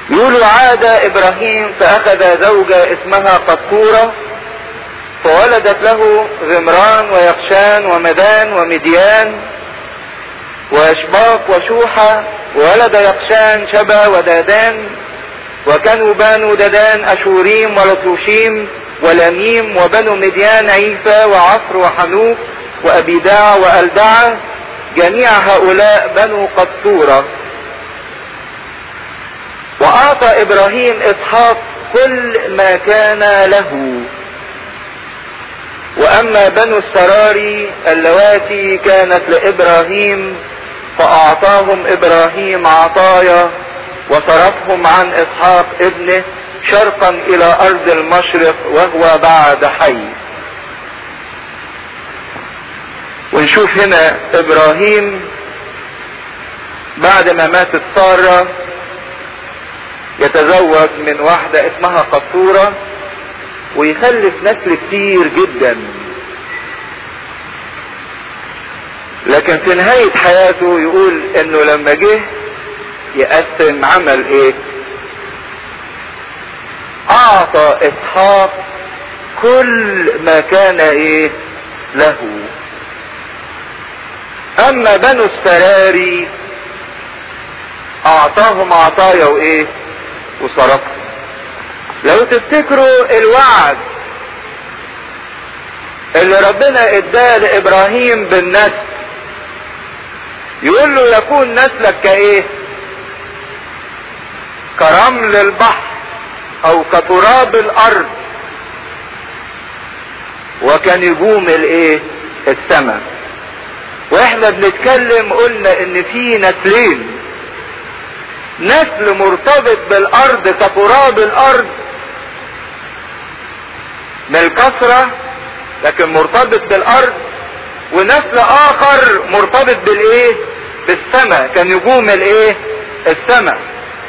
يقولوا عاد ابراهيم فاخذ زوجة اسمها قطورة فولدت له غمران ويقشان ومدان ومديان واشباق وشوحة وولد يقشان شبا ودادان وكانوا بنو ددان اشوريم ولطوشيم ولميم وبنو مديان عيسى وعصر وحنوك وابيداع والدعة جميع هؤلاء بنو قطورة واعطى ابراهيم اسحاق كل ما كان له واما بنو السراري اللواتي كانت لابراهيم فاعطاهم ابراهيم عطايا وصرفهم عن اسحاق ابنه شرقا الى ارض المشرق وهو بعد حي ونشوف هنا ابراهيم بعد ما ماتت سارة يتزوج من واحدة اسمها قطورة ويخلف نسل كتير جدا لكن في نهاية حياته يقول انه لما جه يقسم عمل ايه اعطى اسحاق كل ما كان ايه له اما بنو السراري اعطاهم عطايا وايه وصرفهم لو تفتكروا الوعد اللي ربنا اداه لابراهيم بالنسل يقول له يكون نسلك كايه كرمل البحر او كتراب الارض وكنجوم الايه السماء واحنا بنتكلم قلنا ان في نسلين نسل مرتبط بالارض كتراب الارض من الكثرة لكن مرتبط بالارض ونسل اخر مرتبط بالايه بالسماء كنجوم الايه السماء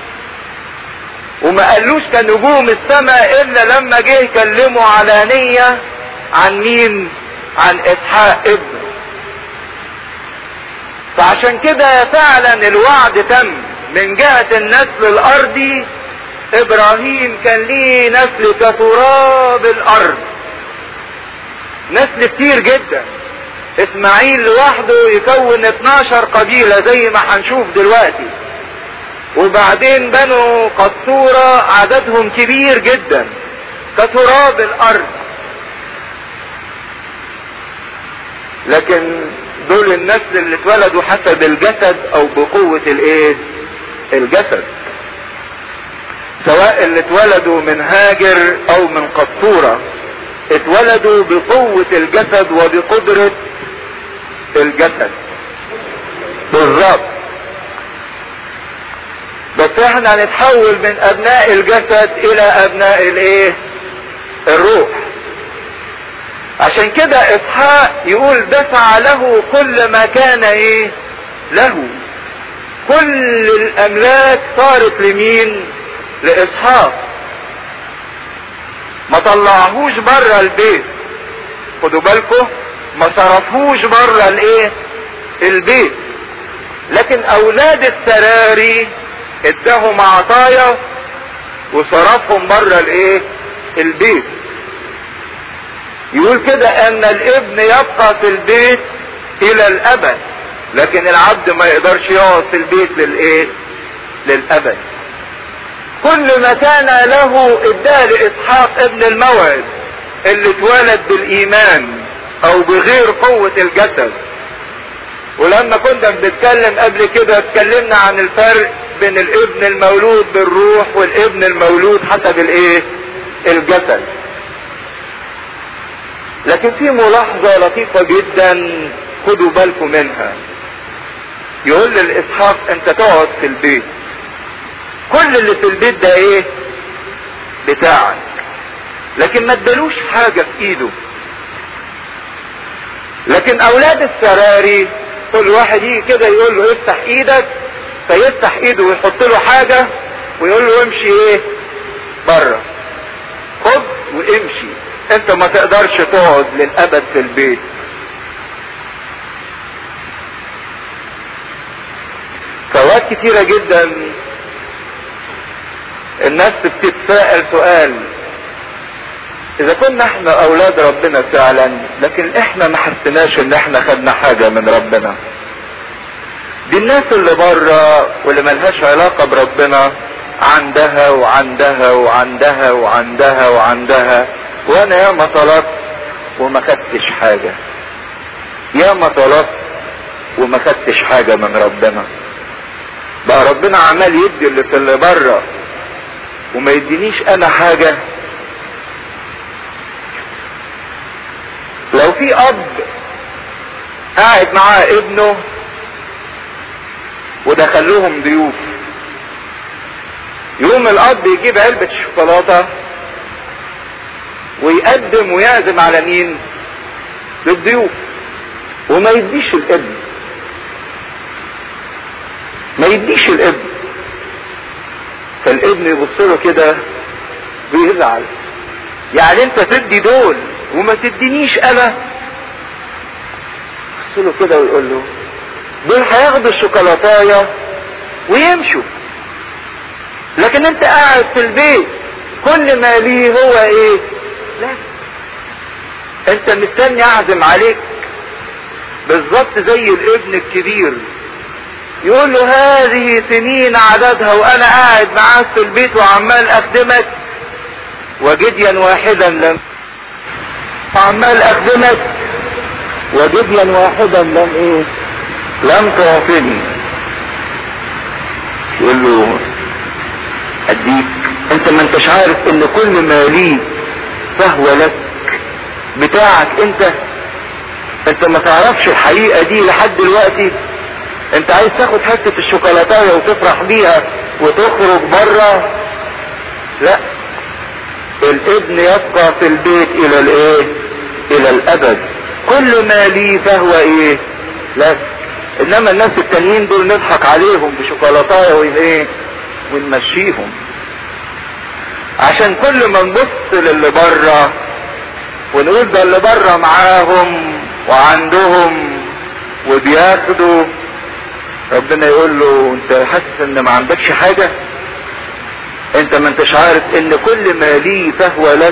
وما قالوش كنجوم السماء الا لما جه يكلموا علانية عن مين عن اسحاق ابنه فعشان كده فعلا الوعد تم من جهة النسل الارضي ابراهيم كان ليه نسل كتراب الارض نسل كتير جدا اسماعيل لوحده يكون 12 قبيلة زي ما هنشوف دلوقتي وبعدين بنو قصورة عددهم كبير جدا كتراب الارض لكن دول النسل اللي اتولدوا حسب الجسد او بقوة الايه الجسد سواء اللي اتولدوا من هاجر او من قطورة اتولدوا بقوة الجسد وبقدرة الجسد بالظبط بس احنا هنتحول من ابناء الجسد الى ابناء الايه الروح عشان كده اسحاق يقول دفع له كل ما كان ايه له كل الاملاك صارت لمين لاسحاق ما طلعهوش بره البيت خدوا بالكم ما صرفوش بره الايه البيت لكن اولاد السراري اداهم عطايا وصرفهم بره الايه البيت يقول كده ان الابن يبقى في البيت الى الابد لكن العبد ما يقدرش يقعد في البيت للايه للابد كل ما كان له اداه لاسحاق ابن الموعد اللي اتولد بالايمان او بغير قوة الجسد ولما كنا بنتكلم قبل كده اتكلمنا عن الفرق بين الابن المولود بالروح والابن المولود حسب الايه الجسد لكن في ملاحظة لطيفة جدا خدوا بالكم منها يقول للاسحاق انت تقعد في البيت كل اللي في البيت ده ايه بتاعك لكن ما ادالوش حاجة في ايده لكن اولاد السراري كل واحد يجي كده يقول له افتح ايدك فيفتح ايده ويحط له حاجة ويقول له امشي ايه بره خد وامشي انت ما تقدرش تقعد للابد في البيت فوقت كتيرة جدا الناس بتتساءل سؤال اذا كنا احنا اولاد ربنا فعلا لكن احنا ما حسيناش ان احنا خدنا حاجة من ربنا دي الناس اللي بره واللي ملهاش علاقة بربنا عندها وعندها وعندها وعندها وعندها وانا ياما طلبت وما خدتش حاجة ياما طلبت وما خدتش حاجة من ربنا بقى ربنا عمال يدي اللي في اللي بره وما يدينيش انا حاجة لو في اب قاعد معاه ابنه ودخلوهم ضيوف يقوم الاب يجيب علبة شوكولاتة ويقدم ويعزم على مين للضيوف وما يديش الابن ما يديش الابن فالابن يبص له كده ويزعل يعني انت تدي دول وما تدينيش انا يبص له كده ويقول له دول هياخدوا الشوكولاتايه ويمشوا لكن انت قاعد في البيت كل ما ليه هو ايه لا انت مستني اعزم عليك بالظبط زي الابن الكبير يقول له هذه سنين عددها وانا قاعد معاك في البيت وعمال اخدمك وجديا واحدا لم وعمال اخدمك وجديا واحدا لم ايه لم تعطني يقول له اديك انت ما انتش عارف ان كل ما لي فهو لك بتاعك انت انت ما تعرفش الحقيقة دي لحد دلوقتي انت عايز تاخد حتة الشوكولاتاية وتفرح بيها وتخرج بره لا الابن يبقى في البيت الى الايه الى الابد كل ما لي فهو ايه لك انما الناس التانيين دول نضحك عليهم بشوكولاتايه وايه ونمشيهم عشان كل ما نبص للي بره ونقول ده اللي بره معاهم وعندهم وبياخدوا ربنا يقول له انت حاسس ان ما عندكش حاجة انت ما انتش عارف ان كل ما لي فهو لك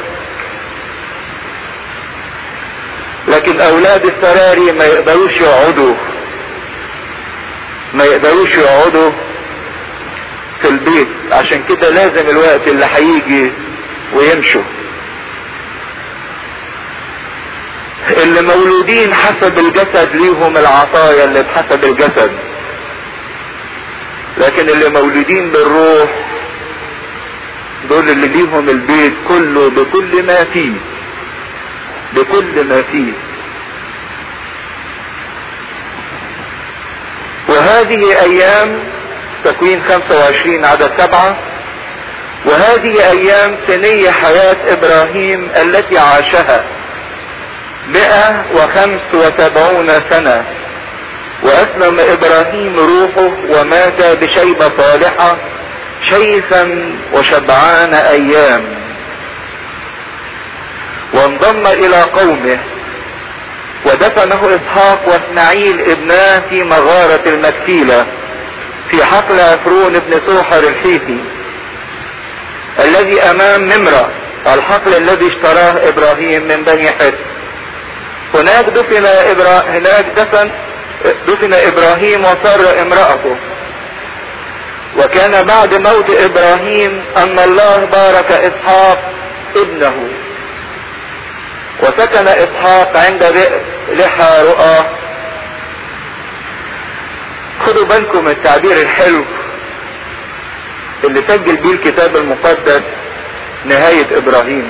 لكن اولاد السراري ما يقدروش يقعدوا ما يقدروش يقعدوا في البيت عشان كده لازم الوقت اللي هيجي ويمشوا اللي مولودين حسب الجسد ليهم العطايا اللي بحسب الجسد لكن اللي مولودين بالروح دول اللي ليهم البيت كله بكل ما فيه بكل ما فيه وهذه ايام تكوين 25 عدد سبعة وهذه ايام سنية حياة ابراهيم التي عاشها مئة وخمس وسبعون سنة واسلم ابراهيم روحه ومات بشيبة صالحة شيخا وشبعان ايام وانضم الى قومه ودفنه اسحاق واسماعيل ابناه في مغارة المكيلة في حقل افرون بن سوحر الحيثي الذي امام نمرة الحقل الذي اشتراه ابراهيم من بني حس هناك دفن إبرا... هناك دفن دفن ابراهيم وصار امرأته وكان بعد موت ابراهيم ان الله بارك اسحاق ابنه وسكن اسحاق عند بئر لحى رؤى خدوا بالكم من التعبير الحلو اللي سجل بيه الكتاب المقدس نهاية ابراهيم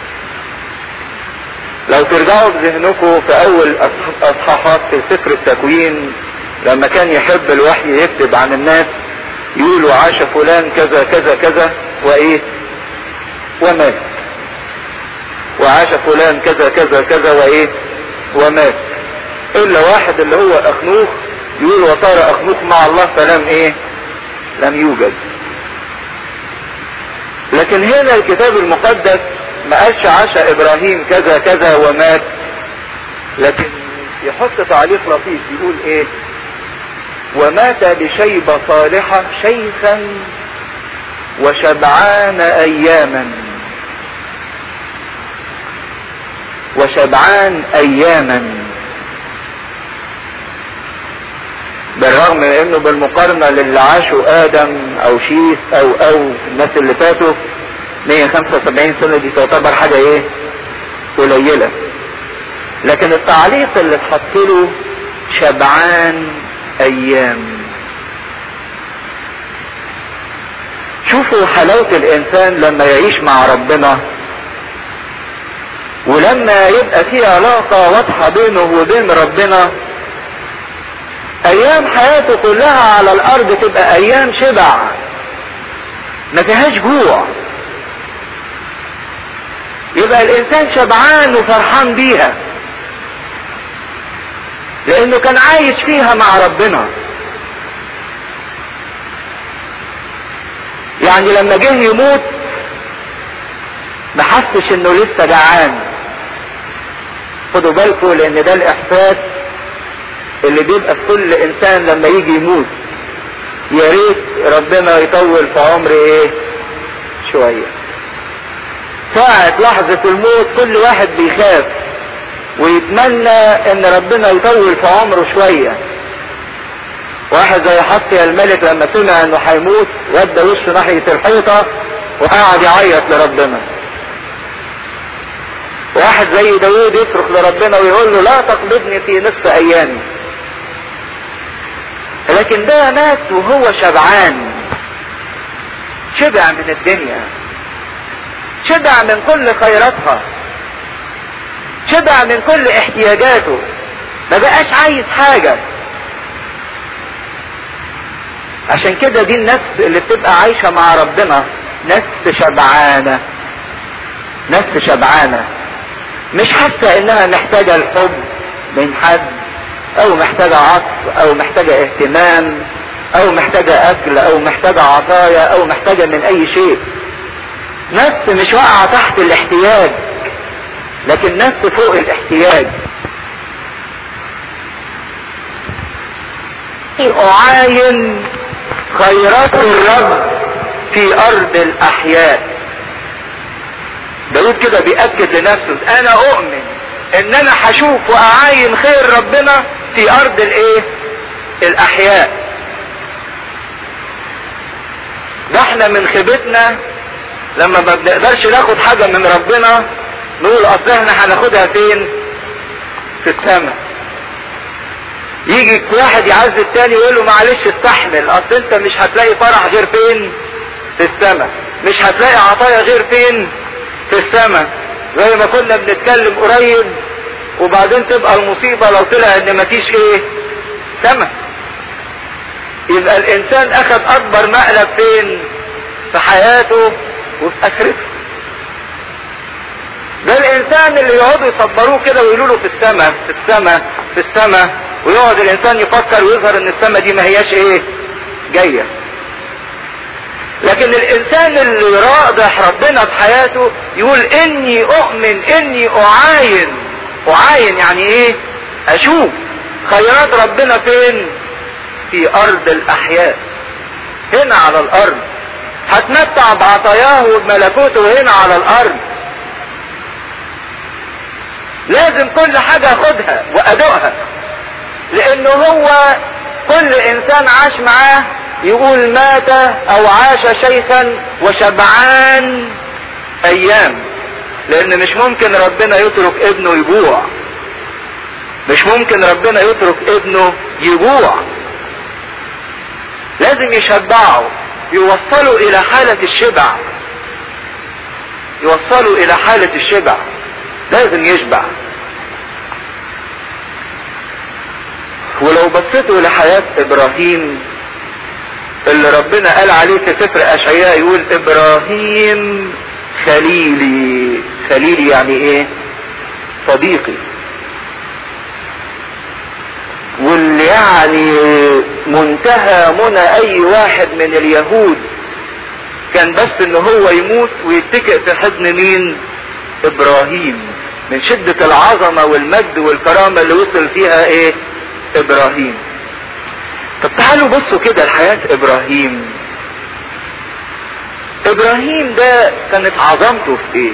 لو ترجعوا بذهنكم في اول اصحاحات في سفر التكوين لما كان يحب الوحي يكتب عن الناس يقولوا عاش فلان كذا كذا كذا وايه ومات وعاش فلان كذا كذا كذا وايه ومات الا واحد اللي هو اخنوخ يقول وصار اخنوخ مع الله فلم ايه لم يوجد لكن هنا الكتاب المقدس ما قالش عاش ابراهيم كذا كذا ومات لكن يحط تعليق لطيف يقول ايه ومات بشيبة صالحة شيخا وشبعان اياما وشبعان اياما بالرغم من انه بالمقارنة للي عاشوا ادم او شيث او او الناس اللي فاتوا 175 سنة دي تعتبر حاجة ايه قليلة لكن التعليق اللي اتحط له شبعان ايام شوفوا حلاوة الانسان لما يعيش مع ربنا ولما يبقى في علاقة واضحة بينه وبين ربنا ايام حياته كلها على الارض تبقى ايام شبع ما فيهاش جوع يبقى الانسان شبعان وفرحان بيها لانه كان عايش فيها مع ربنا يعني لما جه يموت ما حسش انه لسه جعان خدوا بالكم لان ده الاحساس اللي بيبقى في كل انسان لما يجي يموت يا ريت ربنا يطول في عمر ايه شويه ساعة لحظة الموت كل واحد بيخاف ويتمنى ان ربنا يطول في عمره شوية واحد زي حطي الملك لما سمع انه هيموت ودى وشه ناحية الحيطة وقعد يعيط لربنا واحد زي داوود يصرخ لربنا ويقول له لا تقبضني في نصف ايامي لكن ده مات وهو شبعان شبع من الدنيا شبع من كل خيراتها شبع من كل احتياجاته ما بقاش عايز حاجة عشان كده دي النفس اللي بتبقى عايشة مع ربنا نفس شبعانة نفس شبعانة مش حاسة انها محتاجة الحب من حد او محتاجة عطف او محتاجة اهتمام او محتاجة اكل او محتاجة عطايا او محتاجة من اي شيء نفس مش واقعة تحت الاحتياج لكن نفس فوق الاحتياج اعاين خيرات الرب في ارض الاحياء داود كده بيأكد لنفسه انا اؤمن ان انا هشوف واعاين خير ربنا في ارض الايه الاحياء ده احنا من خيبتنا لما ما بنقدرش ناخد حاجة من ربنا نقول اصل احنا هناخدها فين في السماء يجي واحد يعز التاني ويقول له معلش استحمل اصل انت مش هتلاقي فرح غير فين في السماء مش هتلاقي عطايا غير فين في السماء زي ما كنا بنتكلم قريب وبعدين تبقى المصيبة لو طلع ان مفيش ايه سماء يبقى الانسان اخذ اكبر مقلب فين في حياته وفي اخرته ده الانسان اللي يقعدوا يصبروه كده ويقولوا له في السماء في السماء في السماء ويقعد الانسان يفكر ويظهر ان السماء دي ما هياش ايه جايه لكن الانسان اللي راضح ربنا في حياته يقول اني اؤمن اني اعاين اعاين يعني ايه اشوف خيرات ربنا فين في ارض الاحياء هنا على الارض هتمتع بعطاياه وبملكوته هنا على الارض لازم كل حاجة اخدها وادوقها لانه هو كل انسان عاش معاه يقول مات او عاش شيخا وشبعان ايام لان مش ممكن ربنا يترك ابنه يجوع مش ممكن ربنا يترك ابنه يجوع لازم يشبعه يوصلوا الى حالة الشبع يوصلوا الى حالة الشبع لازم يشبع ولو بصيتوا لحياة ابراهيم اللي ربنا قال عليه في سفر اشعياء يقول ابراهيم خليلي خليلي يعني ايه صديقي واللي يعني منتهى منى اي واحد من اليهود كان بس ان هو يموت ويتكئ في حضن مين ابراهيم من شدة العظمة والمجد والكرامة اللي وصل فيها ايه ابراهيم طب تعالوا بصوا كده لحياة ابراهيم ابراهيم ده كانت عظمته في ايه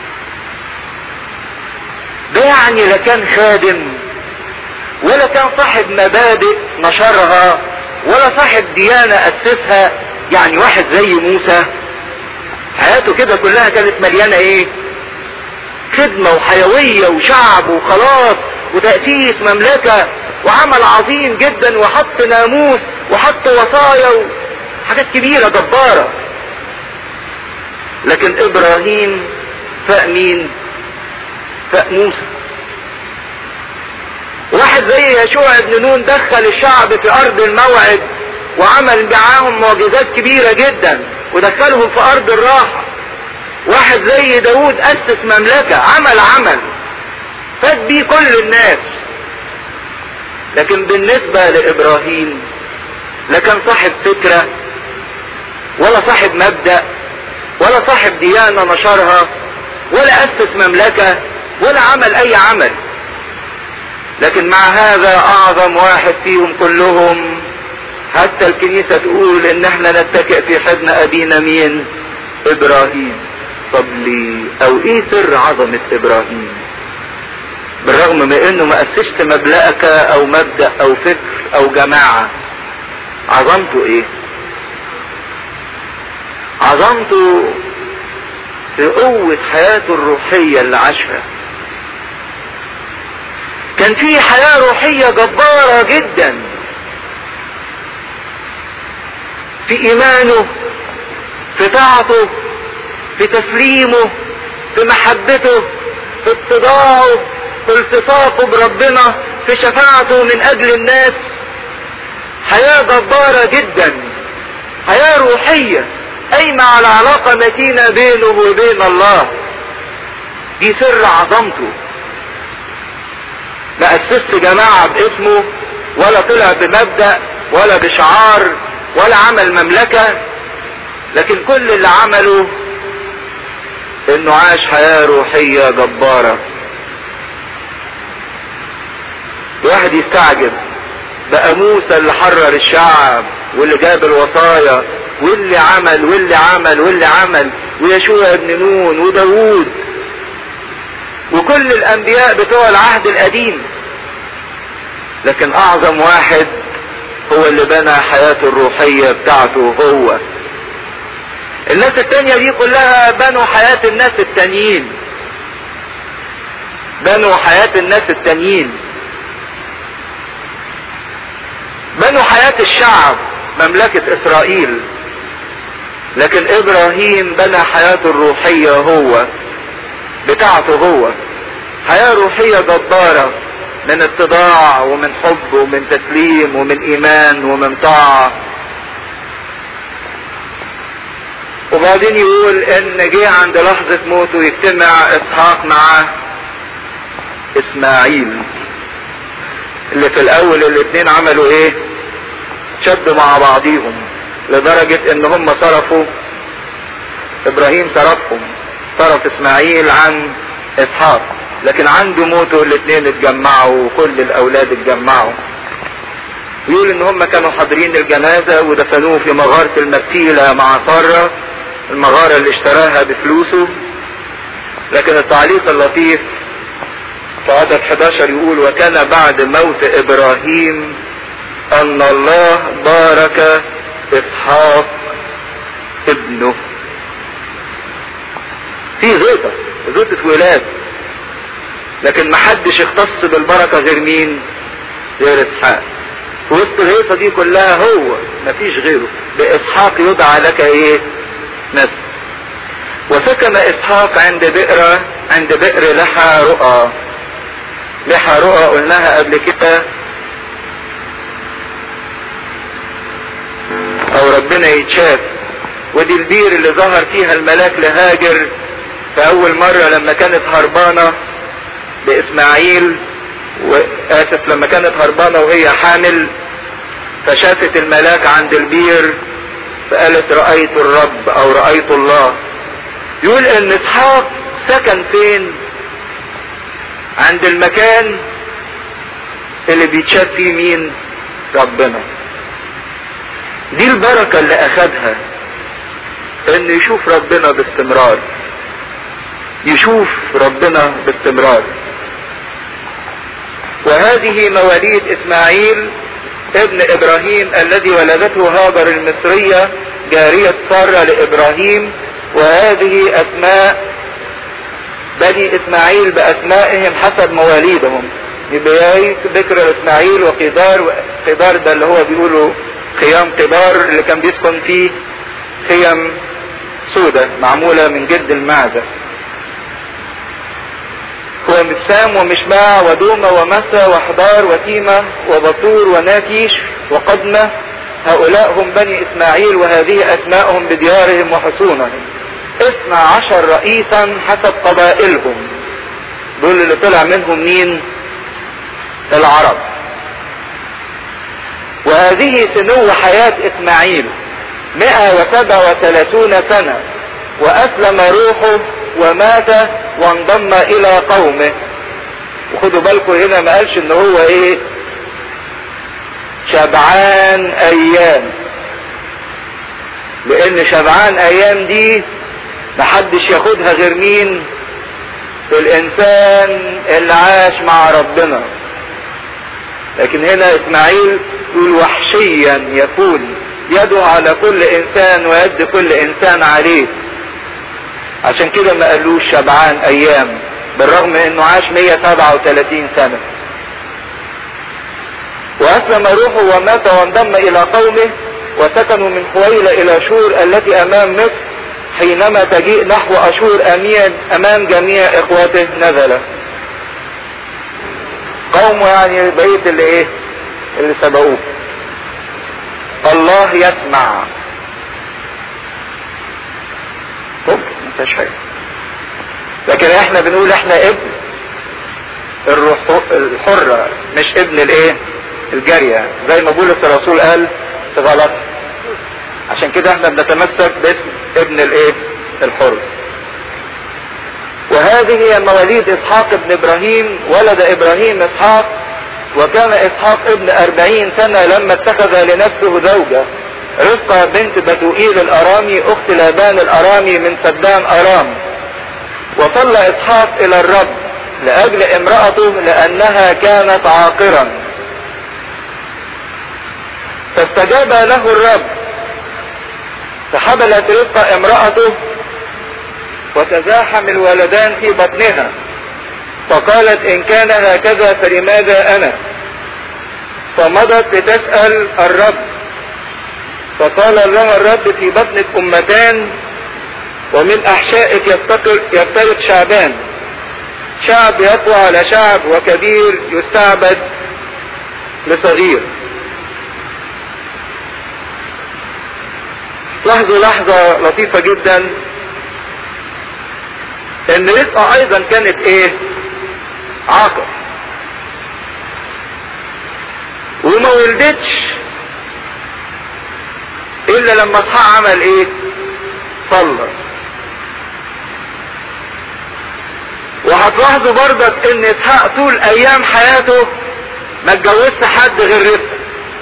ده يعني لا كان خادم ولا كان صاحب مبادئ نشرها ولا صاحب ديانة اسسها يعني واحد زي موسى حياته كده كلها كانت مليانة ايه خدمة وحيوية وشعب وخلاص وتأسيس مملكة وعمل عظيم جدا وحط ناموس وحط وصايا وحاجات كبيرة جبارة لكن ابراهيم فاق مين فاق موسى واحد زي يشوع بن نون دخل الشعب في ارض الموعد وعمل معاهم معجزات كبيرة جدا ودخلهم في ارض الراحة واحد زي داود اسس مملكة عمل عمل فات بيه كل الناس لكن بالنسبة لابراهيم لا كان صاحب فكرة ولا صاحب مبدأ ولا صاحب ديانة نشرها ولا اسس مملكة ولا عمل اي عمل لكن مع هذا اعظم واحد فيهم كلهم حتى الكنيسة تقول ان احنا نتكئ في حضن ابينا مين ابراهيم طب ليه او ايه سر عظمة ابراهيم بالرغم من انه ما اسسش مبلغك او مبدأ او فكر او جماعة عظمته ايه عظمته في قوة حياته الروحية اللي عاشها كان في حياة روحية جبارة جدا في ايمانه في طاعته في تسليمه في محبته في اتضاعه في التصاقه بربنا في شفاعته من اجل الناس حياة جبارة جدا حياة روحية قايمة على علاقة متينة بينه وبين الله دي سر عظمته ما اسست جماعة باسمه ولا طلع بمبدأ ولا بشعار ولا عمل مملكة لكن كل اللي عمله انه عاش حياة روحية جبارة الواحد يستعجب بقى موسى اللي حرر الشعب واللي جاب الوصايا واللي عمل واللي عمل واللي عمل ويشوع ابن نون وداوود وكل الانبياء بتوع العهد القديم لكن اعظم واحد هو اللي بنى حياته الروحية بتاعته هو الناس التانية دي كلها بنوا حياة الناس التانيين بنوا حياة الناس التانيين بنوا حياة الشعب مملكة اسرائيل لكن ابراهيم بنى حياته الروحية هو بتاعته هو حياة روحية جبارة من اتضاع ومن حب ومن تسليم ومن ايمان ومن طاعة وبعدين يقول ان جه عند لحظة موته يجتمع اسحاق مع اسماعيل اللي في الاول الاتنين عملوا ايه شدوا مع بعضيهم لدرجة ان هم صرفوا ابراهيم صرفهم صرف اسماعيل عن اسحاق لكن عند موته الاثنين اتجمعوا وكل الاولاد اتجمعوا يقول ان هم كانوا حاضرين الجنازة ودفنوه في مغارة المكتيلة مع سارة المغارة اللي اشتراها بفلوسه لكن التعليق اللطيف في عدد 11 يقول وكان بعد موت ابراهيم ان الله بارك اسحاق ابنه في غيطة غيطة ولاد لكن محدش اختص بالبركة غير مين غير اسحاق في وسط الهيصة دي كلها هو مفيش غيره باسحاق يدعى لك ايه نسل وسكن اسحاق عند بئر عند بئر لحى رؤى لحى رؤى قلناها قبل كده او ربنا يتشاف ودي البير اللي ظهر فيها الملاك لهاجر في اول مرة لما كانت هربانة باسماعيل واسف لما كانت هربانة وهي حامل فشافت الملاك عند البير فقالت رأيت الرب او رأيت الله يقول ان اسحاق سكن فين عند المكان اللي بيتشاف فيه مين ربنا دي البركة اللي اخدها ان يشوف ربنا باستمرار يشوف ربنا باستمرار وهذه مواليد اسماعيل ابن ابراهيم الذي ولدته هاجر المصرية جارية سارة لابراهيم وهذه اسماء بني اسماعيل باسمائهم حسب مواليدهم يبقى ذكر اسماعيل وقدار وقدار ده اللي هو بيقولوا خيام قدار اللي كان بيسكن فيه خيم سودة معمولة من جلد المعزة ومسام ومشباع ودومة ومسى وحضار وتيمة وبطور وناكيش وقدمة هؤلاء هم بني اسماعيل وهذه اسماءهم بديارهم وحصونهم اثنى عشر رئيسا حسب قبائلهم دول اللي طلع منهم مين العرب وهذه سنو حياة اسماعيل مئة وسبع وثلاثون سنة واسلم روحه ومات وانضم الى قومه وخدوا بالكم هنا ما قالش ان هو ايه شبعان ايام لان شبعان ايام دي محدش ياخدها غير مين الانسان اللي عاش مع ربنا لكن هنا اسماعيل يقول وحشيا يكون يده على كل انسان ويد كل انسان عليه عشان كده ما قالوش شبعان ايام بالرغم انه عاش 137 سنة واسلم روحه ومات وانضم الى قومه وسكنوا من خويلة الى شور التي امام مصر حينما تجيء نحو اشور امين امام جميع اخوته نزل قومه يعني بقية اللي ايه اللي سبقوه الله يسمع فيهاش حاجة لكن احنا بنقول احنا ابن الروح الحرة مش ابن الايه الجارية زي ما بولس الرسول قال في غلط عشان كده احنا بنتمسك باسم ابن الايه الحر وهذه هي مواليد اسحاق ابن ابراهيم ولد ابراهيم اسحاق وكان اسحاق ابن اربعين سنة لما اتخذ لنفسه زوجة رفقة بنت بتوئيل الارامي اخت لابان الارامي من سدان ارام وصلى اسحاق الى الرب لاجل امرأته لانها كانت عاقرا فاستجاب له الرب فحبلت رفقة امرأته وتزاحم الولدان في بطنها فقالت ان كان هكذا فلماذا انا فمضت لتسأل الرب فقال لها الرب في بطنك امتان ومن احشائك يفترق شعبان شعب يطوى على شعب وكبير يستعبد لصغير لاحظوا لحظة لطيفة جدا ان رزقة ايضا كانت ايه عاقر وما ولدتش الا لما اسحاق عمل ايه صلى وهتلاحظوا برضك ان اسحاق طول ايام حياته ما اتجوزش حد غير رزق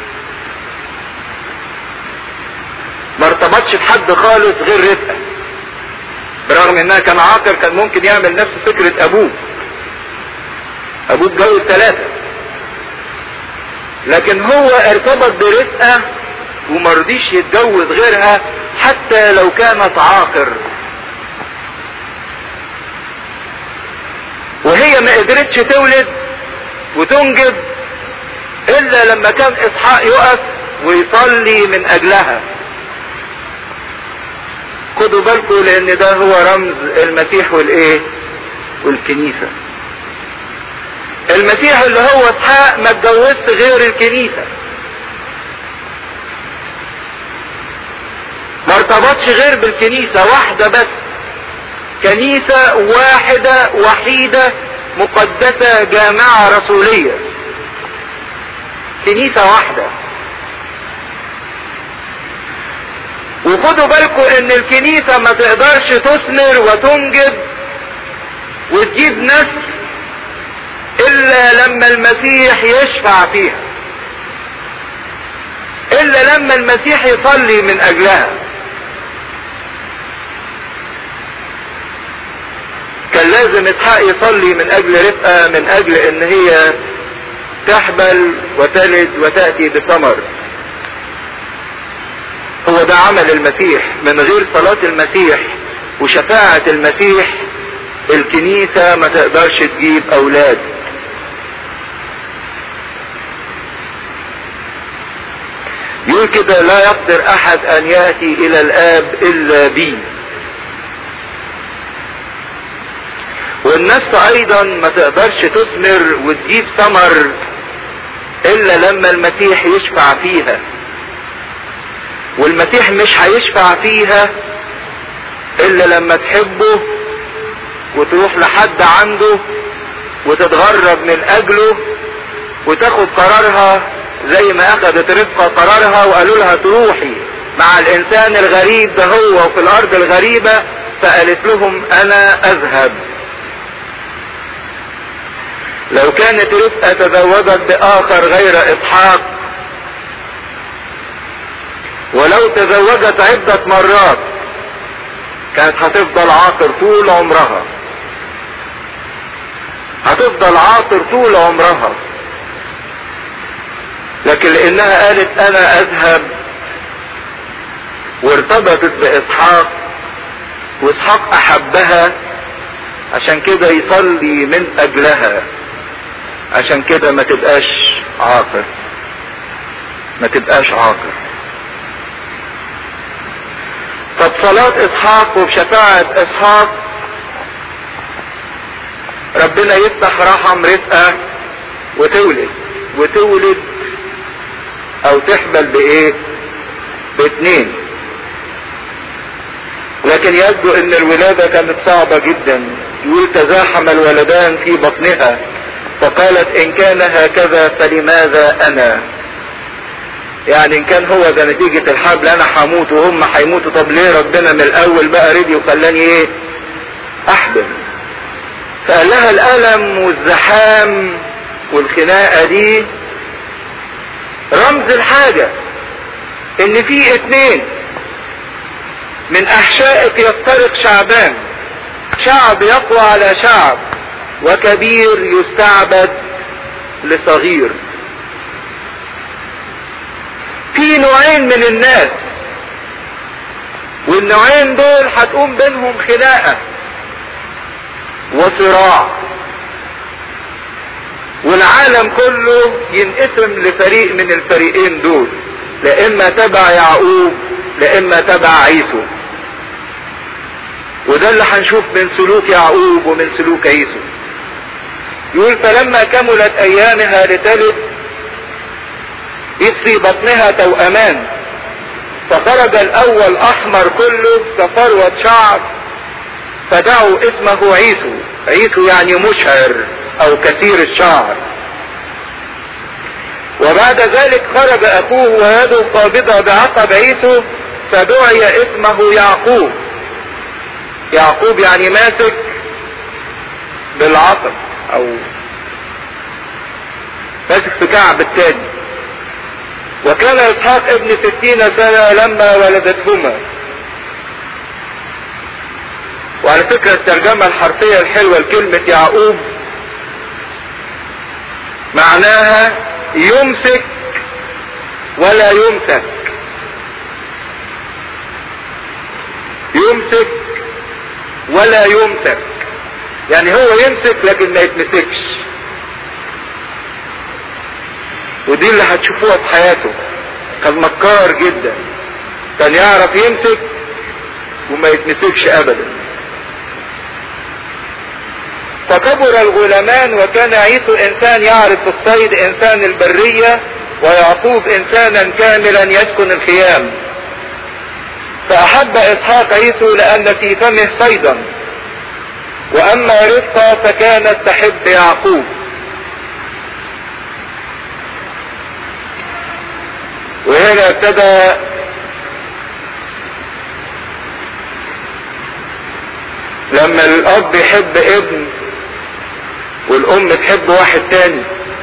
ما ارتبطش بحد خالص غير رزقه برغم انها كان عاقر كان ممكن يعمل نفس فكرة ابوه ابوه اتجوز ثلاثة لكن هو ارتبط برزقه ومرضيش يتجوز غيرها حتى لو كانت عاقر وهي ما قدرتش تولد وتنجب الا لما كان اسحاق يقف ويصلي من اجلها خدوا بالكم لان ده هو رمز المسيح والايه والكنيسة المسيح اللي هو اسحاق ما اتجوزش غير الكنيسة ما ارتبطش غير بالكنيسة واحدة بس كنيسة واحدة وحيدة مقدسة جامعة رسولية كنيسة واحدة وخدوا بالكم ان الكنيسة ما تقدرش تثمر وتنجب وتجيب نسل الا لما المسيح يشفع فيها الا لما المسيح يصلي من اجلها كان لازم اسحاق يصلي من اجل رفقة من اجل ان هي تحبل وتلد وتأتي بثمر هو ده عمل المسيح من غير صلاة المسيح وشفاعة المسيح الكنيسة ما تقدرش تجيب اولاد يقول كده لا يقدر احد ان يأتي الى الاب الا بي والنفس ايضا ما تقدرش تثمر وتجيب ثمر الا لما المسيح يشفع فيها والمسيح مش هيشفع فيها الا لما تحبه وتروح لحد عنده وتتغرب من اجله وتاخد قرارها زي ما اخذت رفقة قرارها وقالوا لها تروحي مع الانسان الغريب ده هو في الارض الغريبة فقالت لهم انا اذهب لو كانت رفقة تزوجت باخر غير اسحاق ولو تزوجت عدة مرات كانت هتفضل عاطر طول عمرها هتفضل عاطر طول عمرها لكن لانها قالت انا اذهب وارتبطت باسحاق واسحاق احبها عشان كده يصلي من اجلها عشان كده ما تبقاش عاقر ما تبقاش عاقر طب صلاة اسحاق وبشفاعة اسحاق ربنا يفتح رحم رفقة وتولد وتولد او تحمل بايه باتنين لكن يبدو ان الولادة كانت صعبة جدا يقول تزاحم الولدان في بطنها فقالت ان كان هكذا فلماذا انا يعني ان كان هو ده نتيجة الحبل انا هموت وهم هيموتوا طب ليه ربنا من الاول بقى رضي وخلاني ايه احبل فقال لها الالم والزحام والخناقة دي رمز الحاجة ان في اتنين من احشائك يفترق شعبان شعب يقوى على شعب وكبير يستعبد لصغير في نوعين من الناس والنوعين دول هتقوم بينهم خناقة وصراع والعالم كله ينقسم لفريق من الفريقين دول لا اما تبع يعقوب لا اما تبع عيسو وده اللي هنشوف من سلوك يعقوب ومن سلوك عيسو يقول فلما كملت ايامها لتلد اذ في بطنها توأمان فخرج الاول احمر كله كفروة شعر فدعوا اسمه عيسو عيسو يعني مشعر او كثير الشعر وبعد ذلك خرج اخوه ويده قابضة بعقب عيسو فدعي اسمه يعقوب يعقوب يعني ماسك بالعقب او ماسك في كعب التاني وكان اسحاق ابن ستين سنة لما ولدتهما وعلى فكرة الترجمة الحرفية الحلوة لكلمة يعقوب معناها يمسك ولا يمسك يمسك ولا يمسك يعني هو يمسك لكن ما يتمسكش ودي اللي هتشوفوها في حياته كان مكار جدا كان يعرف يمسك وما يتمسكش ابدا فكبر الغلامان وكان عيسو انسان يعرف الصيد انسان البرية ويعقوب انسانا كاملا يسكن الخيام فاحب اسحاق عيسو لان في فمه صيدا واما رفقة فكانت تحب يعقوب وهنا ابتدى لما الاب يحب ابن والام تحب واحد تاني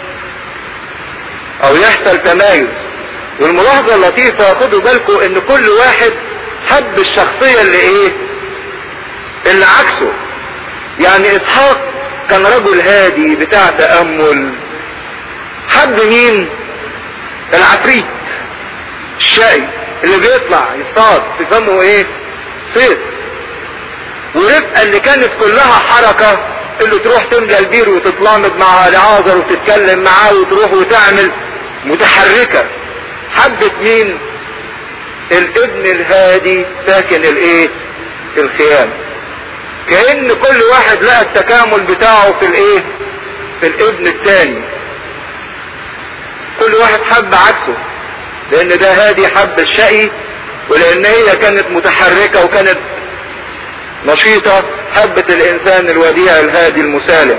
او يحصل تمايز والملاحظة اللطيفة خدوا بالكم ان كل واحد حب الشخصية اللي ايه اللي عكسه يعني اسحاق كان رجل هادي بتاع تأمل حب مين العفريت الشقي اللي بيطلع يصطاد في فمه ايه صيد ورفقة اللي كانت كلها حركة اللي تروح تملى البير وتتلامض مع العازر وتتكلم معاه وتروح وتعمل متحركة حبت مين الابن الهادي ساكن الايه الخيام كأن كل واحد لقى التكامل بتاعه في الايه في الابن الثاني كل واحد حب عكسه لان ده هادي حب الشقي ولان هي كانت متحركة وكانت نشيطة حبت الانسان الوديع الهادي المسالم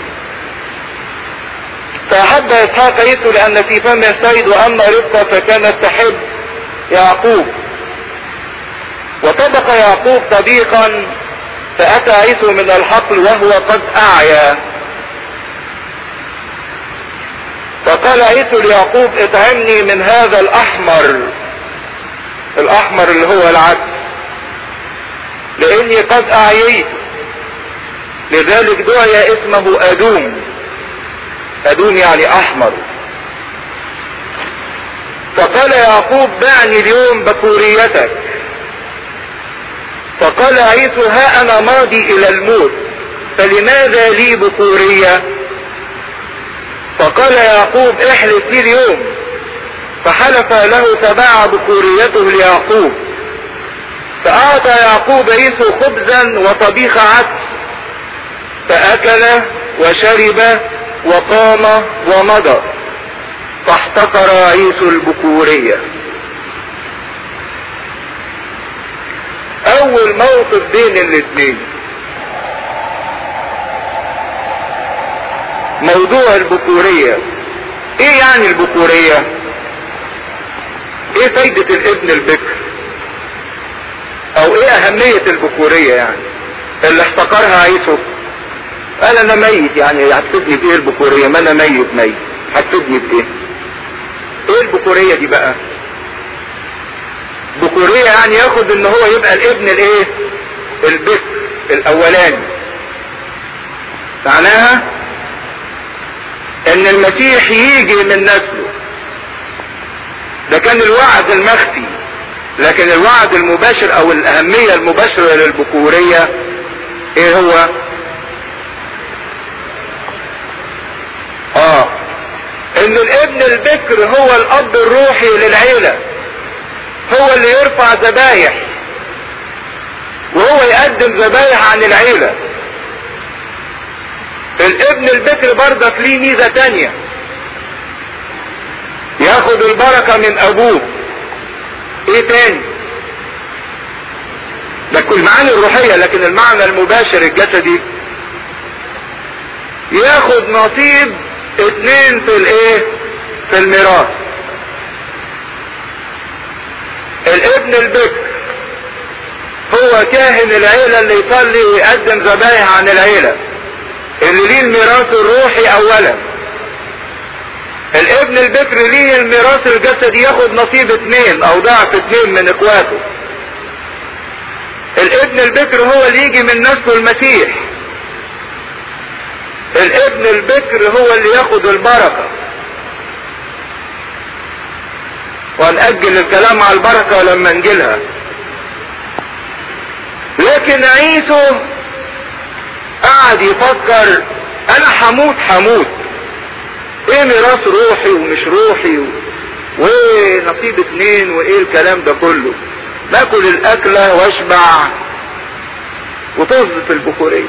فأحب إسحاق عيسو لأن في فمه صيد وأما ربقة فكانت تحب يعقوب وطبق يعقوب طبيقا فأتى عيسو من الحقل وهو قد أعيا فقال عيسو ليعقوب اطعمني من هذا الأحمر الأحمر اللي هو العدس لاني قد اعييت لذلك دعي اسمه ادوم ادوم يعني احمر فقال يعقوب دعني اليوم بكوريتك فقال عيسو ها انا ماضي الى الموت فلماذا لي بكورية فقال يعقوب احلف لي اليوم فحلف له تبع بكوريته ليعقوب فأعطى يعقوب عيسو خبزا وطبيخ عدس فأكل وشرب وقام ومضى فاحتقر عيسو البكورية أول موقف بين الاثنين موضوع البكورية ايه يعني البكورية ايه فايدة الابن البكر او ايه اهمية البكورية يعني اللي احتقرها عيسو قال انا ميت يعني هتفيدني بايه البكورية ما انا ميت ميت هتفيدني بايه ايه البكورية دي بقى بكورية يعني ياخد ان هو يبقى الابن الايه البكر الاولاني معناها ان المسيح يجي من نسله ده كان الوعد المخفي لكن الوعد المباشر او الاهمية المباشرة للبكورية ايه هو اه ان الابن البكر هو الاب الروحي للعيلة هو اللي يرفع ذبايح وهو يقدم ذبايح عن العيلة الابن البكر برضك ليه ميزة تانية ياخد البركة من ابوه ايه تاني ده كل معاني الروحية لكن المعنى المباشر الجسدي ياخد نصيب اتنين في الايه في الميراث الابن البكر هو كاهن العيلة اللي يصلي ويقدم ذبايح عن العيلة اللي ليه الميراث الروحي اولا الابن البكر ليه الميراث الجسدي ياخد نصيب اتنين او ضعف اتنين من اخواته الابن البكر هو اللي يجي من نسله المسيح الابن البكر هو اللي ياخد البركة ونأجل الكلام على البركة لما نجيلها لكن عيسو قعد يفكر انا هموت هموت ايه ميراث روحي ومش روحي و... وايه نصيب اتنين وايه الكلام ده كله باكل الاكلة واشبع وتصدف البخورية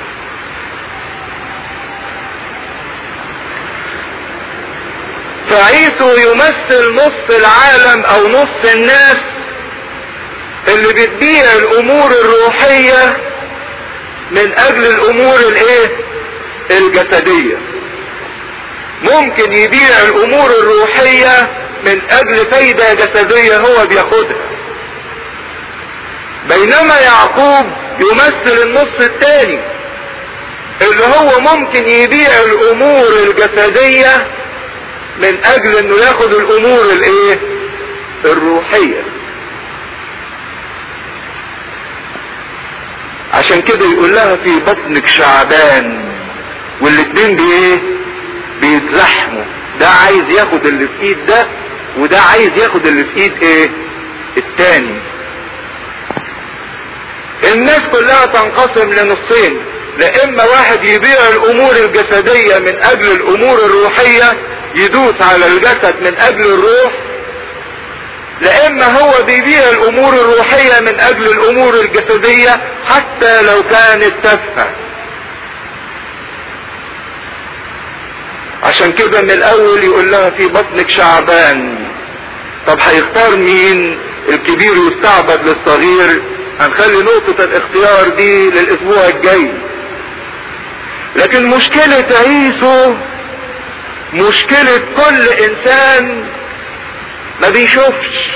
فعيسو يمثل نص العالم او نص الناس اللي بتبيع الامور الروحية من اجل الامور الايه الجسدية ممكن يبيع الامور الروحية من اجل فايدة جسدية هو بياخدها بينما يعقوب يمثل النص الثاني اللي هو ممكن يبيع الامور الجسدية من اجل انه ياخد الامور الايه الروحية عشان كده يقول لها في بطنك شعبان والاتنين بايه بيتزحموا ده عايز ياخد اللي في ايد ده وده عايز ياخد اللي في ايد ايه التاني الناس كلها تنقسم لنصين لا اما واحد يبيع الامور الجسدية من اجل الامور الروحية يدوس على الجسد من اجل الروح لا اما هو بيبيع الامور الروحية من اجل الامور الجسدية حتى لو كانت تافهة عشان كده من الاول يقول لها في بطنك شعبان طب هيختار مين الكبير يستعبد للصغير هنخلي نقطة الاختيار دي للاسبوع الجاي لكن مشكلة عيسو مشكلة كل انسان ما بيشوفش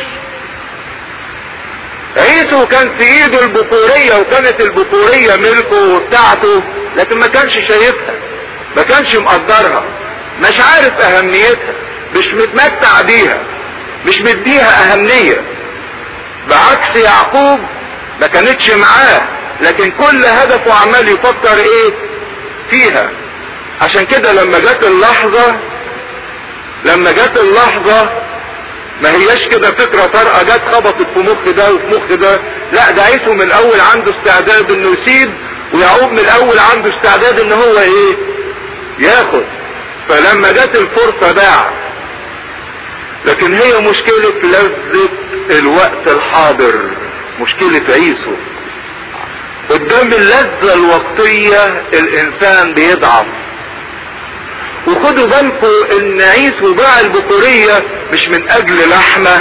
عيسو كان في ايده البكورية وكانت البكورية ملكه وبتاعته لكن ما كانش شايفها ما كانش مقدرها مش عارف اهميتها مش متمتع بيها مش مديها اهمية بعكس يعقوب ما كانتش معاه لكن كل هدفه عمال يفكر ايه فيها عشان كده لما جت اللحظة لما جت اللحظة ما هياش كده فكرة طارئة جت خبطت في مخ ده وفي مخ ده لا ده عيسو من الاول عنده استعداد انه يسيب ويعقوب من الاول عنده استعداد ان هو ايه ياخد فلما جت الفرصة باع لكن هي مشكلة لذة الوقت الحاضر مشكلة عيسو قدام اللذة الوقتية الانسان بيضعف وخدوا بالكم ان عيسو باع البكورية مش من اجل لحمة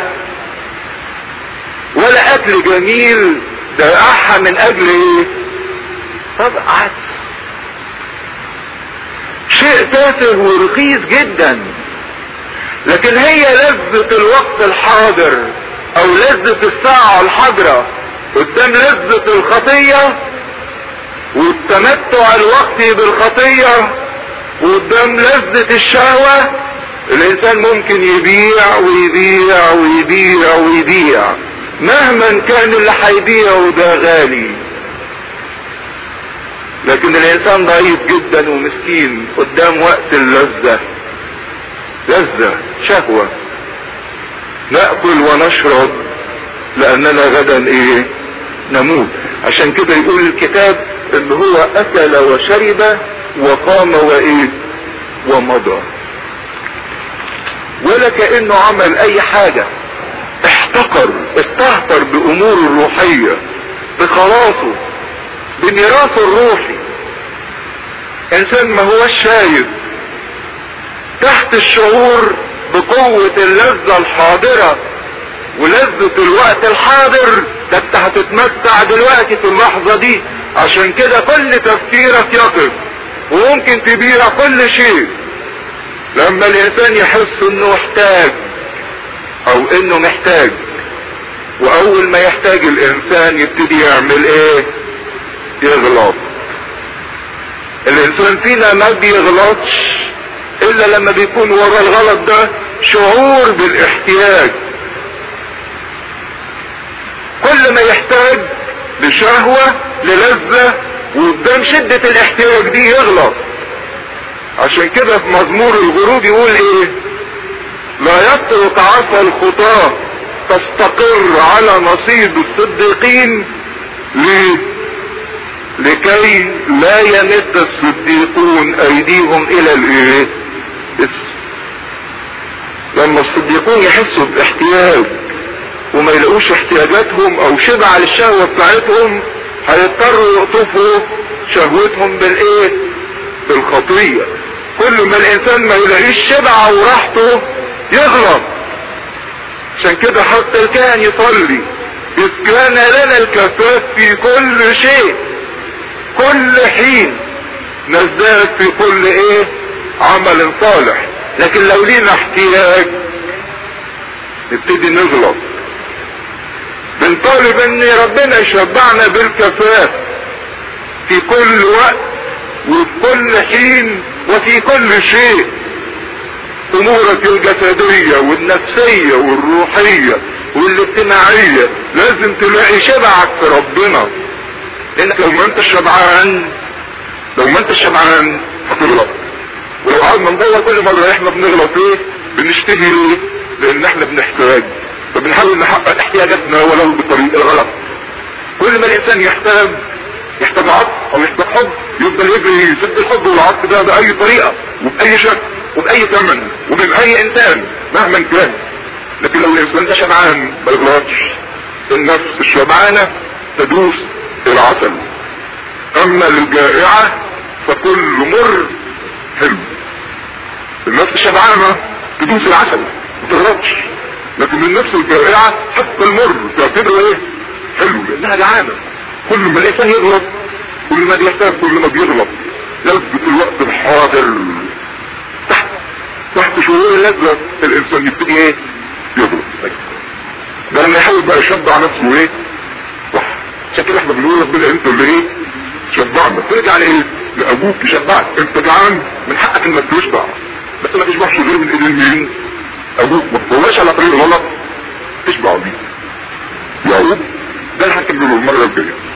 ولا اكل جميل ده باعها من اجل ايه طبعا شيء تافه ورخيص جدا لكن هي لذة الوقت الحاضر او لذة الساعة الحاضرة قدام لذة الخطية والتمتع الوقتي بالخطية وقدام لذة الشهوة الانسان ممكن يبيع ويبيع ويبيع ويبيع مهما كان اللي هيبيعه ده غالي لكن الانسان ضعيف جدا ومسكين قدام وقت اللذة لذة شهوة نأكل ونشرب لاننا غدا ايه نموت عشان كده يقول الكتاب ان هو اكل وشرب وقام وايه ومضى ولا كانه عمل اي حاجة احتقر استهتر باموره الروحية بخلاصه بميراثه الروحي انسان ما هوش شايف تحت الشعور بقوة اللذة الحاضرة ولذة الوقت الحاضر ده انت هتتمتع دلوقتي في اللحظة دي عشان كده كل تفكيرك يقف وممكن تبيع كل شيء لما الانسان يحس انه محتاج او انه محتاج واول ما يحتاج الانسان يبتدي يعمل ايه يغلط الانسان فينا ما بيغلطش الا لما بيكون ورا الغلط ده شعور بالاحتياج كل ما يحتاج لشهوة للذة وقدام شدة الاحتياج دي يغلط عشان كده في مزمور الغروب يقول ايه لا يترك عصا الخطاة تستقر على نصيب الصديقين ليه لكي لا يمد الصديقون ايديهم الى الايه لما الصديقون يحسوا باحتياج وما يلاقوش احتياجاتهم او شبع للشهوة بتاعتهم هيضطروا يقطفوا شهوتهم بالايه بالخطية كل ما الانسان ما يلاقيش شبع وراحته يغلط عشان كده حتى الكاهن يصلي اذ كان لنا الكفاف في كل شيء كل حين نزداد في كل ايه عمل صالح لكن لو لينا احتياج نبتدي نغلط بنطالب ان ربنا يشبعنا بالكفاف في كل وقت وفي كل حين وفي كل شيء امورك الجسدية والنفسية والروحية والاجتماعية لازم تلاقي شبعك في ربنا لانك لو ما انت شبعان لو ما انت شبعان هتغلط ولو قعدنا ندور كل مرة احنا بنغلط ايه بنشتهي ليه لان احنا بنحتاج فبنحاول نحقق احتياجاتنا ولو بالطريق الغلط كل ما الانسان يحتاج يحتاج عطف او يحتاج حب يفضل يجري يسد الحب والعطف ده باي طريقة وباي شكل وباي ثمن ومن اي انسان مهما كان لكن لو الانسان ده شبعان ما يغلطش النفس الشبعانة تدوس العسل اما للجائعة فكل مر حلو النفس الشبعانة تدوس العسل ما تغلطش لكن النفس الجائعة حتى المر تعتبره ايه حلو لانها جعانة كل ما الانسان يغلط كل ما بيحتاج كل ما بيغلط يثبت الوقت الحاضر تحت تحت شعور اللذة الانسان يبتدي ايه يغلط ده لما يحاول بقى يشبع نفسه ايه صح عشان كده احنا بنقول ربنا انت اللي ايه شبعنا ترجع لايه لابوك يشبعك انت جعان من حقك انك تشبع بس ما تشبعش غير من ايدين مين ابوك ما تطلعش على طريق غلط تشبع بيه يعقوب ده اللي هنكمله المره الجايه